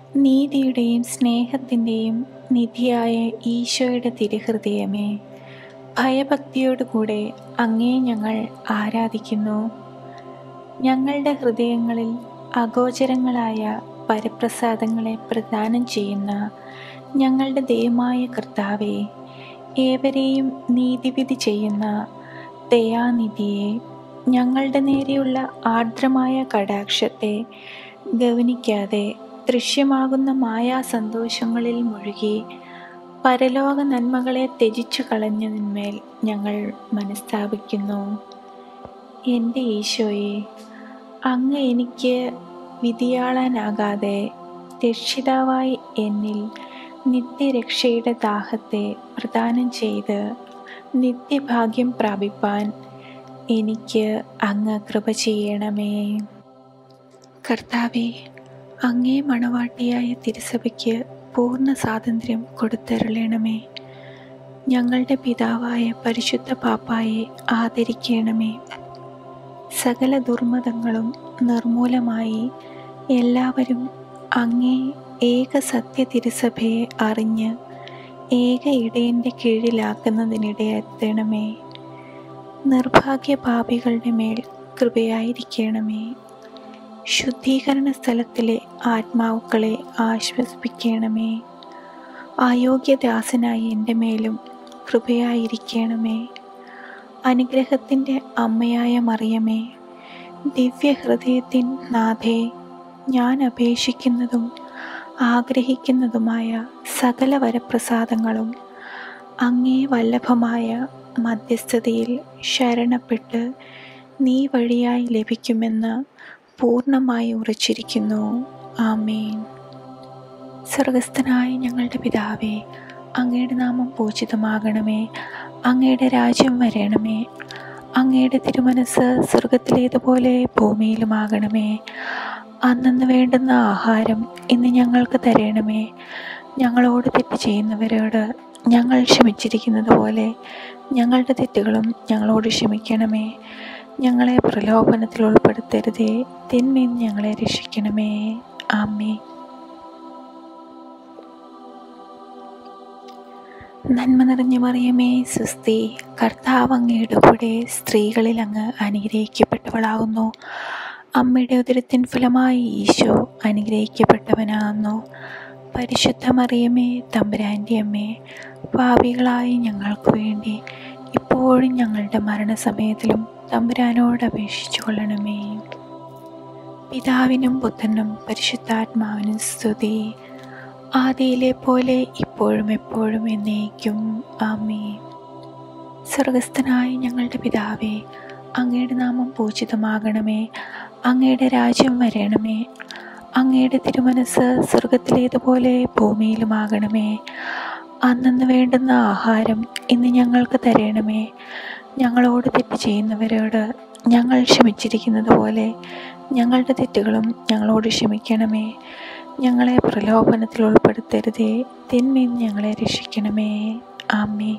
നീതിയുടെയും സ്നേഹത്തിൻ്റെയും നിധിയായ ഈശോയുടെ തിരുഹൃദയമേ ഭയഭക്തിയോടുകൂടെ അങ്ങേ ഞങ്ങൾ ആരാധിക്കുന്നു ഞങ്ങളുടെ ഹൃദയങ്ങളിൽ അഗോചരങ്ങളായ പരപ്രസാദങ്ങളെ പ്രദാനം ചെയ്യുന്ന ഞങ്ങളുടെ ദൈവമായ കർത്താവെ ഏവരെയും നീതിവിധി ചെയ്യുന്ന ദയാനിധിയെ ഞങ്ങളുടെ നേരെയുള്ള ആർദ്രമായ കടാക്ഷത്തെ ഗവനിക്കാതെ ദൃശ്യമാകുന്ന മായാ സന്തോഷങ്ങളിൽ മുഴുകി പരലോക നന്മകളെ ത്യജിച്ചു കളഞ്ഞതിന്മേൽ ഞങ്ങൾ മനസ്താപിക്കുന്നു എൻ്റെ ഈശോയെ അങ്ങ് എനിക്ക് വിധിയാളാനാകാതെ രക്ഷിതാവായി എന്നിൽ നിത്യരക്ഷയുടെ ദാഹത്തെ പ്രദാനം ചെയ്ത് നിത്യഭാഗ്യം പ്രാപിപ്പാൻ എനിക്ക് അങ്ങ് കൃപ ചെയ്യണമേ കർത്താവെ അങ്ങേ മണവാട്ടിയായ തിരുസഭയ്ക്ക് പൂർണ്ണ സ്വാതന്ത്ര്യം കൊടുത്തരുളണമേ ഞങ്ങളുടെ പിതാവായ പരിശുദ്ധ പാപ്പായെ ആദരിക്കണമേ സകല ദുർമതങ്ങളും നിർമൂലമായി എല്ലാവരും അങ്ങേ ഏക സത്യ തിരുസഭയെ അറിഞ്ഞ് ഏക ഇടയൻ്റെ കീഴിലാക്കുന്നതിനിടയെത്തണമേ നിർഭാഗ്യ പാപികളുടെ മേൽ കൃപയായിരിക്കണമേ ശുദ്ധീകരണ സ്ഥലത്തിലെ ആത്മാവുക്കളെ ആശ്വസിപ്പിക്കണമേ അയോഗ്യദാസനായ എൻ്റെ മേലും കൃപയായിരിക്കണമേ അനുഗ്രഹത്തിൻ്റെ അമ്മയായ മറിയമേ ദിവ്യഹൃദയത്തിൻ നാഥേ ഞാൻ അപേക്ഷിക്കുന്നതും ആഗ്രഹിക്കുന്നതുമായ സകല വരപ്രസാദങ്ങളും അങ്ങേ വല്ലഭമായ മധ്യസ്ഥതയിൽ ശരണപ്പെട്ട് നീ വഴിയായി ലഭിക്കുമെന്ന് പൂർണ്ണമായി ഉറച്ചിരിക്കുന്നു ആമേൻ സ്വർഗസ്ഥനായ ഞങ്ങളുടെ പിതാവേ അങ്ങയുടെ നാമം പൂജിതമാകണമേ അങ്ങയുടെ രാജ്യം വരണമേ അങ്ങയുടെ തിരുമനസ് സ്വർഗത്തിലേതുപോലെ ഭൂമിയിലുമാകണമേ അന്നു വേണ്ടുന്ന ആഹാരം ഇന്ന് ഞങ്ങൾക്ക് തരണമേ ഞങ്ങളോട് തെറ്റ് ചെയ്യുന്നവരോട് ഞങ്ങൾ ക്ഷമിച്ചിരിക്കുന്നത് പോലെ ഞങ്ങളുടെ തെറ്റുകളും ഞങ്ങളോട് ക്ഷമിക്കണമേ ഞങ്ങളെ പ്രലോഭനത്തിൽ ഉൾപ്പെടുത്തരുതേ തിന്മയും ഞങ്ങളെ രക്ഷിക്കണമേ ആമേ നന്മ നിറഞ്ഞ മറിയമേ സുസ്തി കർത്താവ് അങ്ങയുടെ കൂടെ സ്ത്രീകളിൽ അങ്ങ് അനുഗ്രഹിക്കപ്പെട്ടവളാകുന്നു അമ്മയുടെ ഉദരത്തിൻ ഫലമായി ഈശോ അനുഗ്രഹിക്കപ്പെട്ടവനാകുന്നു പരിശുദ്ധ മറിയമേ തമ്പുരാൻ്റെ അമ്മേ പാപികളായി ഞങ്ങൾക്ക് വേണ്ടി ഇപ്പോഴും ഞങ്ങളുടെ മരണസമയത്തിലും തമ്പുരാനോട് അപേക്ഷിച്ചു കൊള്ളണമേ പിതാവിനും പുത്രനും പരിശുദ്ധാത്മാവിനും സ്തുതി ആദിയിലെ പോലെ ഇപ്പോഴും എപ്പോഴും എന്നേക്കും ആമേ സ്വർഗസ്ഥനായ ഞങ്ങളുടെ പിതാവേ അങ്ങയുടെ നാമം പൂജിതമാകണമേ അങ്ങയുടെ രാജ്യം വരണമേ അങ്ങയുടെ തിരുമനസ് സ്വർഗത്തിലേതുപോലെ ഭൂമിയിലുമാകണമേ അന്നു വേണ്ടുന്ന ആഹാരം ഇന്ന് ഞങ്ങൾക്ക് തരണമേ ഞങ്ങളോട് തെറ്റ് ചെയ്യുന്നവരോട് ഞങ്ങൾ ക്ഷമിച്ചിരിക്കുന്നത് പോലെ ഞങ്ങളുടെ തെറ്റുകളും ഞങ്ങളോട് ക്ഷമിക്കണമേ ഞങ്ങളെ പ്രലോഭനത്തിൽ ഉൾപ്പെടുത്തരുതേ തിന്മയും ഞങ്ങളെ രക്ഷിക്കണമേ ആമേ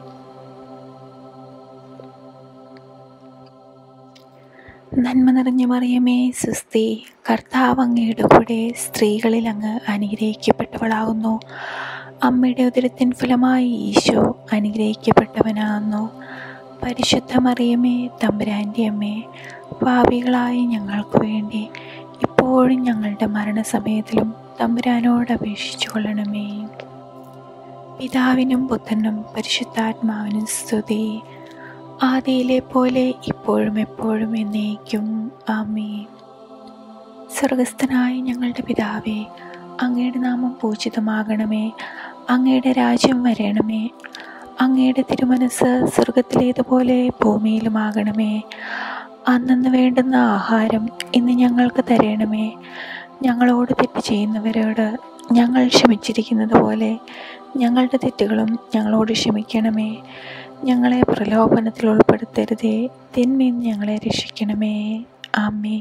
നന്മ നിറഞ്ഞ മറിയമേ സുസ്തി കർത്താവ് അങ്ങയുടെ കൂടെ സ്ത്രീകളിൽ അങ്ങ് അനുഗ്രഹിക്കപ്പെട്ടവളാകുന്നു അമ്മയുടെ ഉദരത്തിൻ ഫലമായി ഈശോ അനുഗ്രഹിക്കപ്പെട്ടവനാകുന്നു പരിശുദ്ധ മറിയമേ തമ്പുരാൻ്റെ അമ്മേ പാപികളായ ഞങ്ങൾക്ക് വേണ്ടി ഇപ്പോഴും ഞങ്ങളുടെ മരണസമയത്തിലും തമ്പുരാനോട് അപേക്ഷിച്ചു കൊള്ളണമേ പിതാവിനും പുത്രനും പരിശുദ്ധാത്മാവിനും സ്തുതി ആദിയിലെ പോലെ ഇപ്പോഴും എപ്പോഴും എന്നേക്കും ആമേ സ്വർഗസ്ഥനായ ഞങ്ങളുടെ പിതാവേ അങ്ങയുടെ നാമം പൂജിതമാകണമേ അങ്ങയുടെ രാജ്യം വരണമേ അങ്ങയുടെ തിരുമനസ് സ്വർഗത്തിലേതുപോലെ ഭൂമിയിലുമാകണമേ അന്നു വേണ്ടുന്ന ആഹാരം ഇന്ന് ഞങ്ങൾക്ക് തരണമേ ഞങ്ങളോട് തെറ്റ് ചെയ്യുന്നവരോട് ഞങ്ങൾ ക്ഷമിച്ചിരിക്കുന്നത് പോലെ ഞങ്ങളുടെ തെറ്റുകളും ഞങ്ങളോട് ക്ഷമിക്കണമേ ഞങ്ങളെ പ്രലോഭനത്തിൽ ഉൾപ്പെടുത്തരുതേ തിന്മയും ഞങ്ങളെ രക്ഷിക്കണമേ ആമേ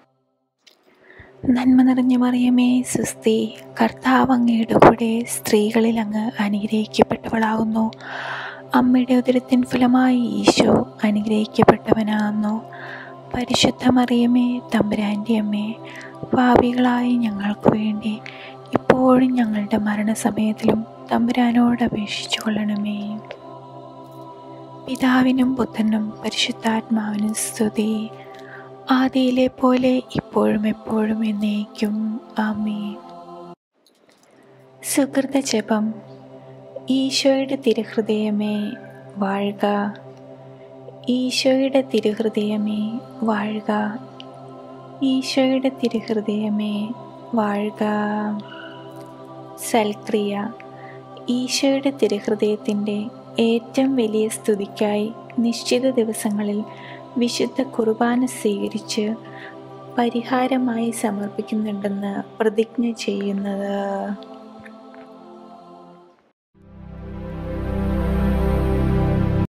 നന്മ നിറഞ്ഞ മറിയമേ സുസ്തി കർത്താവ് അങ്ങയുടെ കൂടെ സ്ത്രീകളിൽ അങ്ങ് അനുഗ്രഹിക്കപ്പെട്ടവളാകുന്നു അമ്മയുടെ ഉദരത്തിൻ ഫലമായി ഈശോ അനുഗ്രഹിക്കപ്പെട്ടവനാകുന്നു പരിശുദ്ധ മറിയമേ തമ്പുരാൻ്റെ അമ്മേ പാപികളായി ഞങ്ങൾക്ക് വേണ്ടി ഇപ്പോൾ എപ്പോഴും ഞങ്ങളുടെ മരണസമയത്തിലും തമ്പുരാനോട് അപേക്ഷിച്ചു കൊള്ളണമേ പിതാവിനും പുത്രനും പരിശുദ്ധാത്മാവിനും സ്തുതി ആദിയിലെ പോലെ ഇപ്പോഴും എപ്പോഴും എന്നേക്കും ആമേ സുഹൃത ജപം ഈശോയുടെ തിരുഹൃദയമേ വാഴുക ഈശോയുടെ തിരുഹൃദയമേ വാഴുക ഈശോയുടെ തിരുഹൃദയമേ വാഴുക സൽക്രിയ ഈശോയുടെ തിരുഹൃദയത്തിൻ്റെ ഏറ്റവും വലിയ സ്തുതിക്കായി നിശ്ചിത ദിവസങ്ങളിൽ വിശുദ്ധ കുർബാന സ്വീകരിച്ച് പരിഹാരമായി സമർപ്പിക്കുന്നുണ്ടെന്ന് പ്രതിജ്ഞ ചെയ്യുന്നത്